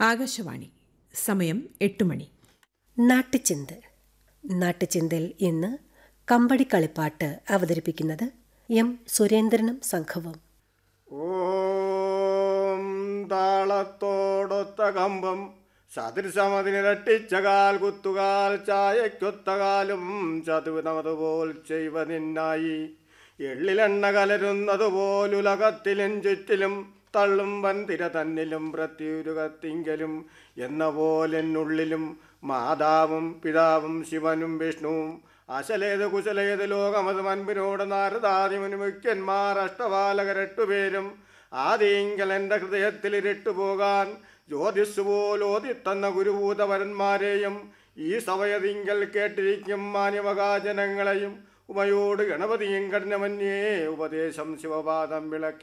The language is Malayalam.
ആകാശവാണി സമയം എട്ട് മണി നാട്ടുചിന്ത് നാട്ടുചിന്തയിൽ ഇന്ന് കമ്പടി കളിപ്പാട്ട് അവതരിപ്പിക്കുന്നത് എം സുരേന്ദ്രനും സംഘവും ഓം താളത്തോടൊത്ത കമ്പം സദൃശമതിനിരട്ടിച്ച കാൽ കുത്തുകാൽ ചായക്കൊത്ത കാലും ചതുവിനതുപോൽ ചെയ്വ നിന്നായി എള്ളിലെണ്ണ കലരുന്നതുപോലുലകത്തിലും ചുറ്റിലും തള്ളും വൻതിര തന്നിലും പ്രത്യുരുകത്തിങ്കലും എന്ന പോലെന്നുള്ളിലും മാതാവും പിതാവും ശിവനും വിഷ്ണുവും അശലേത് കുശലേത് ലോകമത് മൻപിനോട് നാരദാദിമുനി മുഖ്യന്മാർ അഷ്ടപാലകരെട്ടുപേരും ആദിങ്കൽ എൻ്റെ ഹൃദയത്തിൽ ഇരുട്ടുപോകാൻ ജ്യോതിസ് പോലോതിത്തന്ന ഗുരുഭൂതവരന്മാരെയും ഈ സമയതിങ്കൽ കേട്ടിരിക്കും മാന്യമകാജനങ്ങളെയും ഉമയോട് ഗണപതിയും കഠിനമന്യേ ഉപദേശം ശിവപാദം വിളക്കി